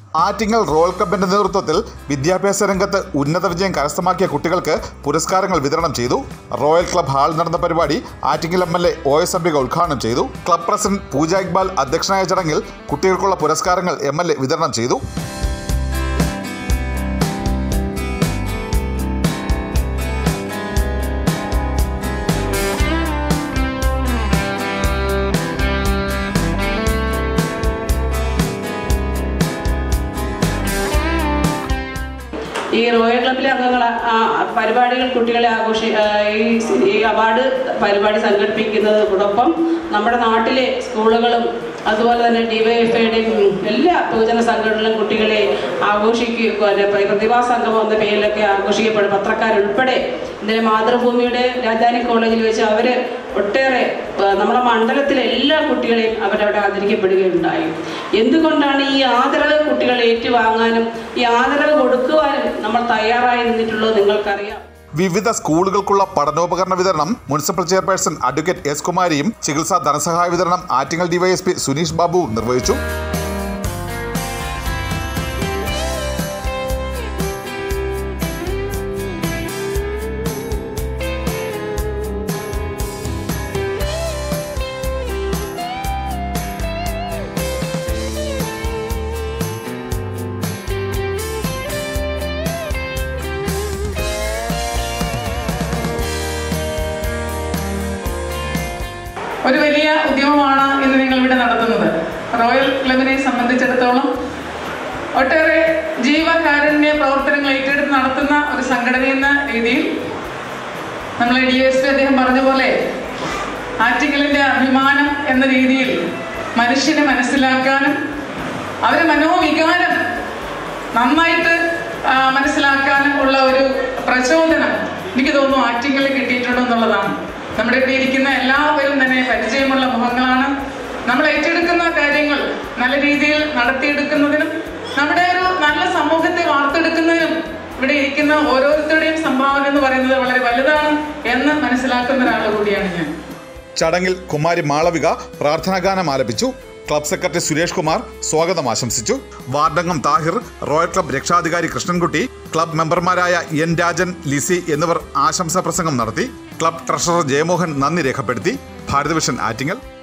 Attingal royal ക്ലബിന്റെ നേതൃത്വത്തിൽ വിദ്യാഭ്യാസ രംഗത്ത് ഉന്നത വിജയം കരസ്ഥമാക്കിയ കുട്ടികൾക്ക് പുരസ്കാരങ്ങൾ വിതരണം ചെയ്തു റോയൽ ക്ലബ് ഹാൾ നടന്ന പരിപാടി Attingal M L A O S Ambika ഉദ്ഘാടനം ചെയ്തു ക്ലബ് പ്രസിഡന്റ് പൂജ ഇക്ബാൽ അധ്യക്ഷനായ ചടങ്ങിൽ കുട്ടികൾക്കുള്ള പുരസ്കാരങ്ങൾ എം എൽ എ വിതരണം ചെയ്തു ഈ റോയൽ ക്ലബിലെ അംഗങ്ങൾ ആ പരിപാടികൾ കുട്ടികളെ ആഘോഷി ആ, ഈ സി- ഈ അവാർഡ് പരിപാടി സംഘടിപ്പിക്കുന്നതോടൊപ്പം നമ്മുടെ നാട്ടിലെ സ്കൂളുകളും അതുപോലെ തന്നെ ഡിവൈഎഫ്ഐയുടെയും എല്ലാ പൊതുജന സംഘടനകളും കുട്ടികളെ ആഘോഷിക്കുക പിന്നെ പ്രതിഭാ സംഗമം എന്ന പേരിലൊക്കെ ആഘോഷിക്കപ്പെടും പത്രക്കാരുൾപ്പെടെ ഇന്നലെ മാതൃഭൂമിയുടെ രാജധാനി കോളേജിൽ വെച്ച് അവര് ഒട്ടേറെ ആ, നമ്മുടെ മണ്ഡലത്തിലെ എല്ലാ കുട്ടികളെയും അവരവിടെ ആദരിക്കപ്പെടുകയുണ്ടായി എന്തുകൊണ്ടാണ് ഈ ആദരവ് കുട്ടികൾ ഏറ്റുവാങ്ങാനും ഈ ആദരവ് കൊടുക്കുവാനും നമ്മൾ തയ്യാറായി നിന്നിട്ടുള്ളത് നിങ്ങൾക്കറിയാം വിവിധ സ്കൂളുകൾക്കുള്ള പഠനോപകരണ വിതരണം മുനിസിപ്പൽ ചെയർപേഴ്സൺ അഡ്വക്കേറ്റ് എസ് കുമാരിയും ചികിത്സാ ധനസഹായ വിതരണം ആറ്റിങ്ങൽ ഡിവൈഎസ്പി സുനീഷ് ബാബുവും നിർവഹിച്ചു ഒരു വലിയ ഉദ്യമമാണ് ഇന്ന് നിങ്ങൾ ഇവിടെ നടത്തുന്നത് റോയൽ ക്ലബിനെ സംബന്ധിച്ചിടത്തോളം ഒട്ടേറെ ജീവകാരുണ്യ പ്രവർത്തനങ്ങൾ ഏറ്റെടുത്ത് നടത്തുന്ന ഒരു സംഘടന എന്ന രീതിയിൽ നമ്മളെ ഡി എസ് പി അദ്ദേഹം പറഞ്ഞ പോലെ ആറ്റിങ്ങലിന്റെ അഭിമാനം എന്ന രീതിയിൽ മനുഷ്യനെ മനസ്സിലാക്കാനും അവരെ മനോവികാരം നന്നായിട്ട് ആ, മനസ്സിലാക്കാനും ഉള്ള ഒരു പ്രചോദനം എനിക്ക് തോന്നുന്നു ആറ്റിങ്ങളിൽ കിട്ടിയിട്ടുണ്ടെന്നുള്ളതാണ് നമ്മുടെ ഇവിടെ ഇരിക്കുന്ന എല്ലാവരും തന്നെ പരിചയമുള്ള മുഖങ്ങളാണ് നമ്മൾ ഏറ്റെടുക്കുന്ന കാര്യങ്ങൾ നല്ല രീതിയിൽ നടത്തിയെടുക്കുന്നതിനും നമ്മുടെ ഒരു നല്ല സമൂഹത്തെ വാർത്തെടുക്കുന്നതിനും ഇവിടെ ഇരിക്കുന്ന ഓരോരുത്തരുടെയും സംഭാവന എന്ന് പറയുന്നത് വളരെ വലുതാണ് എന്ന് മനസ്സിലാക്കുന്ന ഒരാൾ കൂടിയാണ് ഞാൻ ചടങ്ങിൽ കുമാരി മാളവിക പ്രാർത്ഥനാഗാനം ആലപിച്ചു ക്ലബ് സെക്രട്ടറി സുരേഷ് കുമാർ സ്വാഗതം ആശംസിച്ചു വാർഡംഗം താഹിർ റോയൽ ക്ലബ് രക്ഷാധികാരി കൃഷ്ണൻകുട്ടി ക്ലബ് മെമ്പർമാരായ എൻ രാജൻ ലിസി എന്നിവർ ആശംസാ പ്രസംഗം നടത്തി ക്ലബ് ട്രഷറർ ജയമോഹൻ നന്ദി രേഖപ്പെടുത്തി ഭാരതവിഷൻ ആറ്റിങ്ങൽ